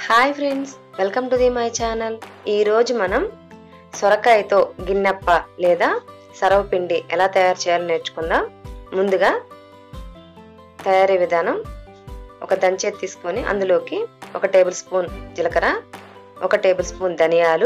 hi friends welcome to the my channel ఈరోజు మనం సొరకాయతో గిన్నెప్ప లేదా సరవపిండి ఎలా తయారు చేయాలో నేర్చుకుందాం ముందుగా తయారీ విధానం ఒక దంచేది తీసుకొని అందులోకి ఒక టేబుల్ స్పూన్ జీలకర్ర ఒక టేబుల్ స్పూన్ ధనియాలు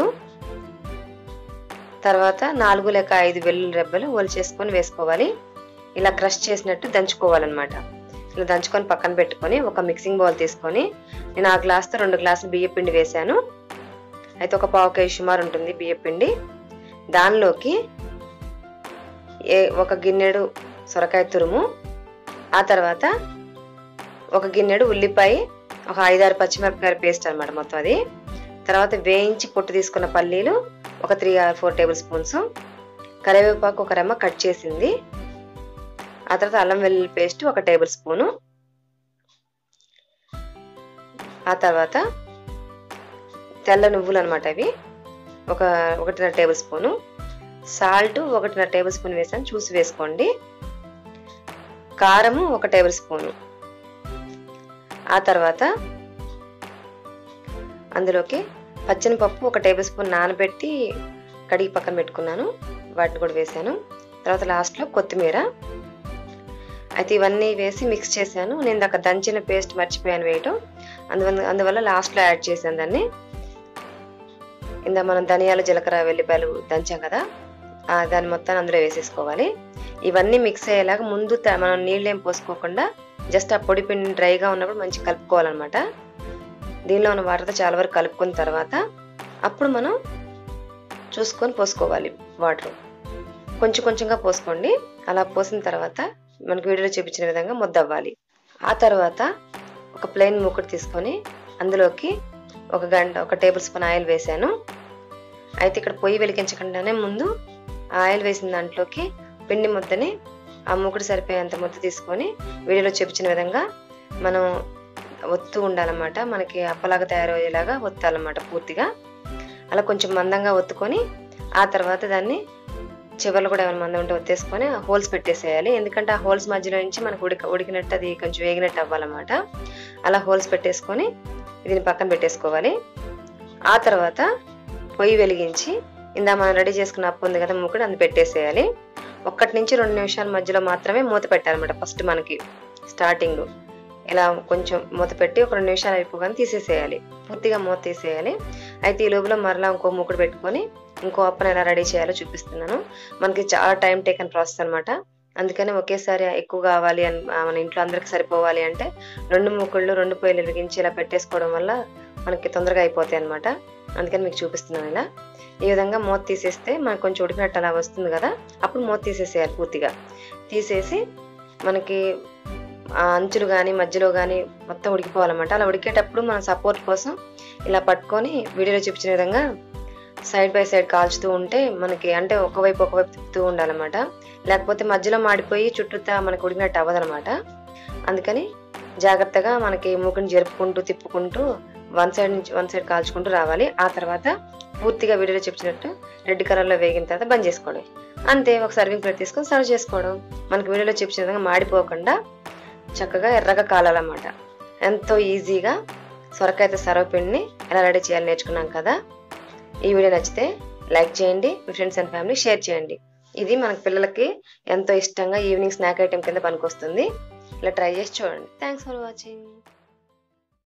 తర్వాత నాలుగు లేక ఐదు వెల్లుల్లి రెబ్బలు ఒలిచేసుకొని వేసుకోవాలి ఇలా క్రష్ చేసినట్టు దంచుకోవాలన్నమాట ఇలా దంచుకొని పక్కన పెట్టుకొని ఒక మిక్సింగ్ బౌల్ తీసుకొని నేను ఆ గ్లాస్తో రెండు గ్లాసులు బియ్య పిండి వేశాను అయితే ఒక పావు కేజీ సుమారు ఉంటుంది బియ్య పిండి దానిలోకి ఏ ఒక గిన్నెడు సొరకాయ తురుము ఆ తర్వాత ఒక గిన్నెడు ఉల్లిపాయ ఒక ఐదారు పచ్చిమిరపకాయ పేస్ట్ అనమాట మొత్తం అది తర్వాత వేయించి పొట్టు తీసుకున్న పల్లీలు ఒక three or four table spoons కరివేపాకు ఒక రెమ్మ కట్ చేసింది ఆ తర్వాత అల్లం వెల్లుల్లి పేస్ట్ ఒక టేబుల్ స్పూను ఆ తర్వాత తెల్ల నువ్వులు అనమాట అవి ఒక ఒకటిన్నర టేబుల్ స్పూను సాల్ట్ ఒకటిన్నర టేబుల్ స్పూన్ వేసాను చూసి వేసుకోండి కారము ఒక టేబుల్ స్పూను ఆ తర్వాత అందులోకి పచ్చనిపప్పు ఒక టేబుల్ స్పూన్ నానబెట్టి కడిగి పక్కన పెట్టుకున్నాను వాటిని కూడా వేసాను తర్వాత లాస్ట్లో కొత్తిమీర అయితే ఇవన్నీ వేసి మిక్స్ చేశాను నేను దాకా దంచిన పేస్ట్ మర్చిపోయాను వేయటం అందువల్ల అందువల్ల లాస్ట్లో యాడ్ చేశాను దాన్ని ఇందా మనం ధనియాలు జీలకర్ర వెల్లిపాయలు దంచాం కదా దాన్ని మొత్తాన్ని అందులో వేసేసుకోవాలి ఇవన్నీ మిక్స్ అయ్యేలాగా ముందు మనం నీళ్ళు ఏం పోసుకోకుండా జస్ట్ ఆ పొడి పిండి డ్రైగా ఉన్నప్పుడు మంచి కలుపుకోవాలన్నమాట దీనిలో ఉన్న వాటర్తో చాలా వరకు కలుపుకున్న తర్వాత అప్పుడు మనం చూసుకొని పోసుకోవాలి వాటర్ కొంచెం కొంచెంగా పోసుకోండి అలా పోసిన తర్వాత మనకి వీడియోలో చూపించిన విధంగా ముద్ద అవ్వాలి ఆ తర్వాత ఒక ప్లెయిన్ మూకుడు తీసుకొని అందులోకి ఒక గంట ఒక టేబుల్ స్పూన్ ఆయిల్ వేసాను అయితే ఇక్కడ పొయ్యి వెలిగించకుండానే ముందు ఆయిల్ వేసిన దాంట్లోకి పిండి ముద్దని ఆ మూకుడు సరిపోయేంత ముద్ద తీసుకొని వీడియోలో చూపించిన విధంగా మనం ఒత్తు ఉండాలన్నమాట మనకి అప్పలాగా తయారయ్యేలాగా ఒత్తాలన్నమాట పూర్తిగా అలా కొంచెం మందంగా ఒత్తుకొని ఆ తర్వాత దాన్ని చివర్లు కూడా ఏమైనా మందం ఉంటే ఒత్తేసుకొని హోల్స్ పెట్టేసేయాలి ఎందుకంటే ఆ హోల్స్ మధ్యలో నుంచి మనకు ఉడిక ఉడికినట్టు అది కొంచెం వేగినట్టు అవ్వాలన్నమాట అలా హోల్స్ పెట్టేసుకొని దీన్ని పక్కన పెట్టేసుకోవాలి ఆ తర్వాత పొయ్యి వెలిగించి ఇందా మనం రెడీ చేసుకున్న అప్పు ఉంది కదా మూకుడు అందు పెట్టేసేయాలి ఒక్కటి నుంచి రెండు నిమిషాల మధ్యలో మాత్రమే మూత పెట్టాలన్నమాట ఫస్ట్ మనకి స్టార్టింగ్ ఇలా కొంచెం మూత పెట్టి ఒక రెండు నిమిషాలు అయిపోగానే తీసేసేయాలి పూర్తిగా మూత తీసేయాలి అయితే ఈ లోపల మరలా ఇంకో మూకుడు పెట్టుకొని ఇంకో అప్పని ఎలా రెడీ చేయాలో చూపిస్తున్నాను మనకి చాలా టైం టేకన్ ప్రాసెస్ అనమాట అందుకని ఒకేసారి ఎక్కువ కావాలి అని మన ఇంట్లో అందరికి సరిపోవాలి అంటే రెండు మూకుళ్ళు రెండు పొయ్యిలు వెలిగించి ఇలా పెట్టేసుకోవడం వల్ల మనకి తొందరగా అయిపోతాయి అనమాట అందుకని మీకు చూపిస్తున్నాను ఇలా ఈ విధంగా మూత తీసేస్తే మనకు కొంచెం ఉడికినట్టు అలా వస్తుంది కదా అప్పుడు మూత తీసేసేయాలి పూర్తిగా తీసేసి మనకి ఆ అంచులు కానీ మధ్యలో కానీ మొత్తం ఉడికిపోవాలన్నమాట అలా ఉడికేటప్పుడు మనం సపోర్ట్ కోసం ఇలా పట్టుకొని వీడియోలో చూపించిన విధంగా సైడ్ బై సైడ్ కాల్చుతూ ఉంటే మనకి అంటే ఒకవైపు ఒకవైపు తిప్పుతూ ఉండాలన్నమాట లేకపోతే మధ్యలో మాడిపోయి చుట్టూతా మనకు ఉడికినట్టు అవ్వదనమాట అందుకని జాగ్రత్తగా మనకి మూకుని జరుపుకుంటూ తిప్పుకుంటూ వన్ సైడ్ నుంచి వన్ సైడ్ కాల్చుకుంటూ రావాలి ఆ తర్వాత పూర్తిగా వీడియోలో చెప్పినట్టు రెడ్ కలర్లో వేగిన తర్వాత బంద్ చేసుకోవడం అంతే ఒక సర్వింగ్ ప్లేట్ తీసుకొని సర్వ్ చేసుకోవడం మనకి వీడియోలో చెప్పిన విధంగా మాడిపోకుండా చక్కగా ఎర్రగా కాలాలన్నమాట ఎంతో ఈజీగా సొరకాయతో సర్వపిండిని ఎలా రెడీ చేయాలి నేర్చుకున్నాం కదా ఈ వీడియో నచ్చితే లైక్ చేయండి మీ ఫ్రెండ్స్ అండ్ ఫ్యామిలీ షేర్ చేయండి ఇది మనకి పిల్లలకి ఎంతో ఇష్టంగా ఈవినింగ్ స్నాక్ ఐటెం కింద పనికొస్తుంది ఇలా ట్రై చేసి చూడండి థ్యాంక్స్ ఫర్ వాచింగ్